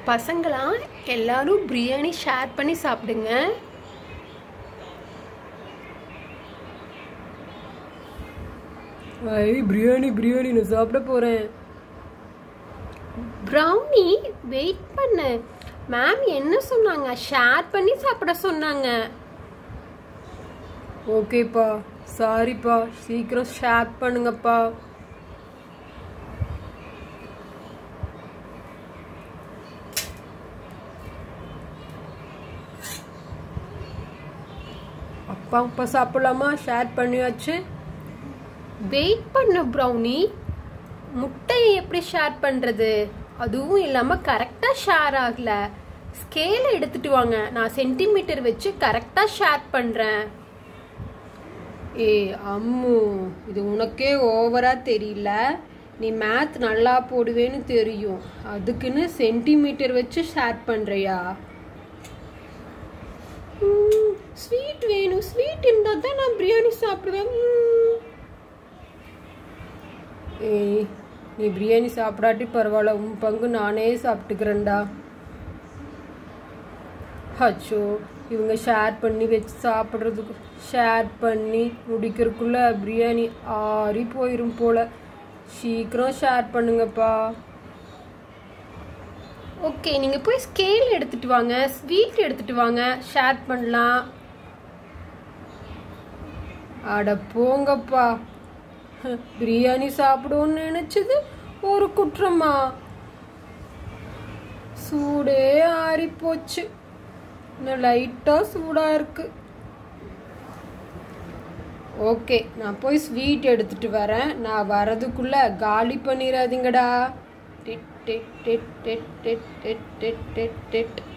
பசங்களா எல்லாரும் பிரியாணி ஷேர் பண்ணி சாப்பிடுங்க ஐ பிரியாணி பிரியாணி நான் சாப்பிட போறேன் ப்ரௌனி வெயிட் பண்ணு மேம் என்ன சொன்னாங்க ஷேர் பண்ணி சாப்பிட சொன்னாங்க ஓகேப்பா சாரிப்பா சீக்கிரம் ஷேர் பண்ணுங்கப்பா அப்பா அப்பா சாப்பிடலாமா ஷேர் பண்ணியாச்சு வெயிட் பண்ணு ப்ரௌனி முட்டையை எப்படி ஷேர் பண்றது அதுவும் இல்லாம கரெக்டா ஷேர் ஆகல ஸ்கேல எடுத்துட்டு வாங்க நான் சென்டிமீட்டர் வச்சு கரெக்டா ஷேர் பண்றேன் ஏய் அம்மு இது உனக்கே ஓவரா தெரியல நீ மேத் நல்லா போடுவேன்னு தெரியும் அதுக்குன்னு சென்டிமீட்டர் வச்சு ஷேர் பண்றியா ஸ்வீட் வேணும் ஸ்வீட் இருந்தா தான் நான் பிரியாணி சாப்பிடுவேன் ம். ஏய் நீ பிரியாணி சாப்பிடாட்டி பரவாயில்ல உன் பங்கு நானே சாப்பிட்டுக்கிறேன்டா அச்சோ இவங்க ஷேர் பண்ணி வச்சு சாப்பிட்றதுக்கு ஷேர் பண்ணி முடிக்கிறதுக்குள்ள பிரியாணி ஆறி போயிரும் போல சீக்கிரம் ஷேர் பண்ணுங்கப்பா ஓகே நீங்க போய் ஸ்கேல் எடுத்துட்டு வாங்க ஸ்வீட் எடுத்துட்டு வாங்க ஷேர் பண்ணலாம் அட போங்கப்பா பிரியாணி சாப்பிடுவோன்னு நினைச்சது ஒரு குற்றமா சூடே ஆறி போச்சு இன்னும் லைட்டா சூடா இருக்கு ஓகே நான் போய் ஸ்வீட் எடுத்துட்டு வரேன் நான் வரதுக்குள்ள காலி பண்ணிடாதீங்கடா டிட் டிட் டிட் டிட் டிட் டிட் டிட் டிட் டிட்